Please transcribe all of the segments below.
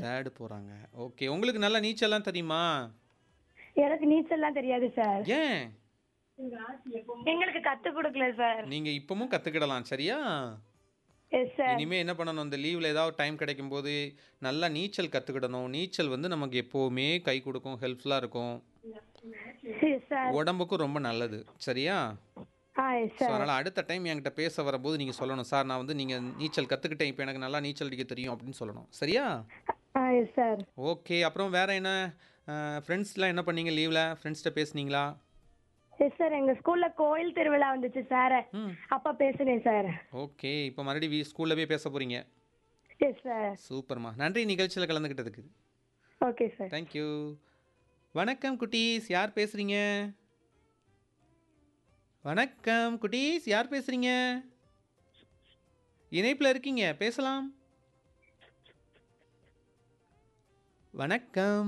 Third போறாங்க. Okay. உங்களுக்கு நல்லா நீச்சல்லாம் தெரியுமா? எனக்கு நீச்சல்லாம் தெரியாது சார். ஏன்? எங்களுக்கு கத்து குடுக்கல சார். நீங்க இப்பவும் கத்துக்கிடலாம். சரியா? Yes sir. இனிமே என்ன பண்ணணும், இந்த லீவ்ல ஏதாவது டைம் கிடைக்கும்போது, நல்லா நீச்சல் கத்துக்கிடணும். நீச்சல் வந்து நமக்கு எப்பவுமே கை குடுக்கும், ஹெல்ப்ஃபுல்லா இருக்கும். Yes sir. உடம்புக்கும் ரொம்ப நல்லது. சரியா? ஆ எஸ் ஸோ சார். அதனால அடுத்த டைம் என்கிட்ட பேச வரும்போது நீங்க சொல்லணும். சார் நான் வந்து நீங்க நீச்சல் கத்துக்கிட்டேன். இப்ப எனக்கு நல்லா நீச்சல் அடிக்க தெரியும் அப்படின்னு சொல்லணும். சரியா? ஆ எஸ் சார். ஓகே. அப்புறம் வேற என்ன அ ஃப்ரெண்ட்ஸ்லாம் என்ன பண்ணீங்க லீவ்ல? ஃப்ரெண்ட்ஸ்ட்ட பேசுனீங்களா? Yes sir. எங்க ஸ்கூல்ல கோயில் திருவிழா வந்துச்சு சார். ம். அப்ப பேசுனேன் சார். ஓகே. இப்போ மறுபடியும் வீ ஸ்கூல்ல போய் பேச போறீங்க. Yes sir. சூப்பர்மா. நன்றி நிகழ்ச்சியில கலந்துக்கிட்டதுக்கு. Okay sir. Thank you. வணக்கம் குட்டீஸ். யார் பேசுறீங்க? வணக்கம் குட்டீஸ். யார் பேசுறீங்க? இணைப்புல இருக்கீங்க. பேசலாம். வணக்கம்.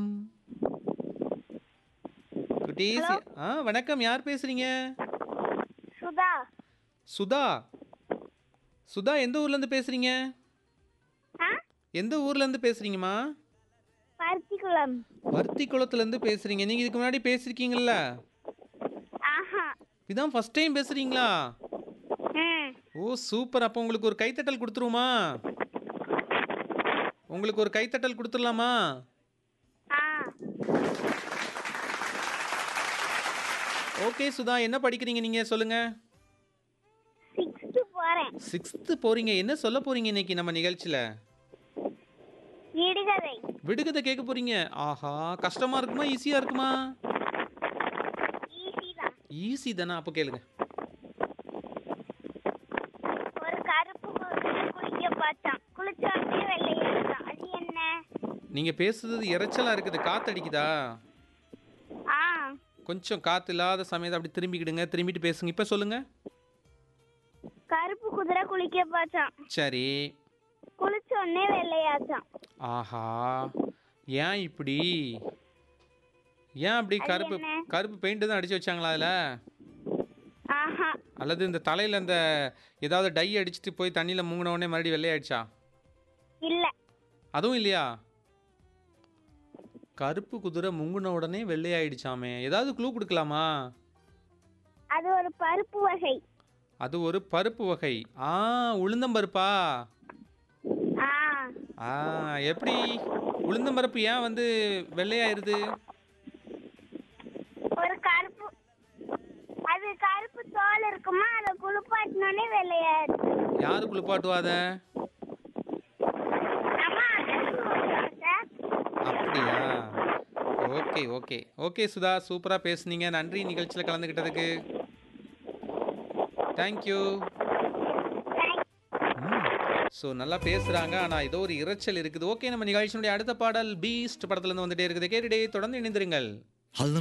குட்டீஸ். ஆ வணக்கம். யார் பேசுறீங்க? சுதா. சுதா. சுதா எந்த ஊர்ல இருந்து பேசுறீங்க? ஆ? எந்த ஊர்ல இருந்து பேசுறீங்கம்மா? பருத்திக்குளம். பருத்திக்குளத்துல இருந்து பேசுறீங்க. நீங்க இதுக்கு முன்னாடி பேசிருக்கீங்கல்ல? ஆஹா. இதான் ஃபர்ஸ்ட் டைம் பேசுறீங்களா? ம். ஓ சூப்பர். அப்போ உங்களுக்கு ஒரு கைத்தட்டல் கொடுத்துருவோமா? உங்களுக்கு ஒரு கைத்தட்டல் கொடுத்துடலாமா? ஆ. ஓகே சுதா என்ன படிக்கிறீங்க நீங்க சொல்லுங்க. 6th போறேன். சிக்ஸ்த்து போறீங்க. என்ன சொல்ல போறீங்க இன்னைக்கு நம்ம நிகழ்ச்சியில? விடுகதை. விடுகதை கேட்க போறீங்க. ஆஹா கஷ்டமா இருக்குமா? ஈஸியா இருக்குமா? ஈஸி தான். ஈஸி தானே அப்போ கேளுங்க. ஒரு கருப்பு குதிரை குளிக்க பார்த்தான். குளிச்ச உடனே வெள்ளையாயிட்டான். அது என்ன? நீங்க பேசுறது இரைச்சலா இருக்குது. காத்து அடிக்குதா? ஆ. கொஞ்சம் காத்து இல்லாத சமயத்தை அப்படி திரும்பிக்கிடுங்க. திரும்பிட்டு பேசுங்க. இப்போ சொல்லுங்க. கருப்பு குதிரை குளிக்க பார்த்தான். சரி. குளிச்ச உடனே வெள்ளையாச்சான். ஆஹா ஏன் இப்படி ஏன் அப்படி அது கருப்பு என்ன? கருப்பு பெயிண்ட் தான் அடிச்சு வச்சாங்களா அதில் ஆஹா. அல்லது இந்த தலையில் இந்த ஏதாவது டை அடிச்சுட்டு போய் தண்ணியில் மூங்கின உடனே மறுபடியும் வெள்ளையாயிடுச்சா இல்ல. அதுவும் இல்லையா கருப்பு குதிரை முங்குன உடனே வெள்ளையாயிடுச்சாமே ஏதாவது க்ளூ கொடுக்கலாமா அது ஒரு பருப்பு வகை. அது ஒரு பருப்பு வகை ஆ உளுந்தம்பருப்பா ஆ. ஆ எப்படி உளுந்தம்பருப்பு ஏன் வந்து வெள்ளையாயிருது ஒரு கருப்பு அது கருப்பு தோல் இருக்குமா அதை குளிப்பாட்டினோடனே வெள்ளையாயிடுச்சு. யாரு குளிப்பாட்டுவாத அம்மா சார் அப்படியா ஓகே ஓகே ஓகே சுதா சூப்பராக பேசுனீங்க நன்றி நிகழ்ச்சியில் கலந்துக்கிட்டதுக்கு தேங்க்யூ ஸோ நல்லா பேசுகிறாங்க ஆனால் ஏதோ ஒரு இரைச்சல் இருக்குது ஓகே நம்ம நிகழ்ச்சியினுடைய அடுத்த பாடல் பீஸ்ட் படத்துலேருந்து வந்துட்டே இருக்குது கேட்டுட்டே தொடர்ந்து இணைந்திருங்கள்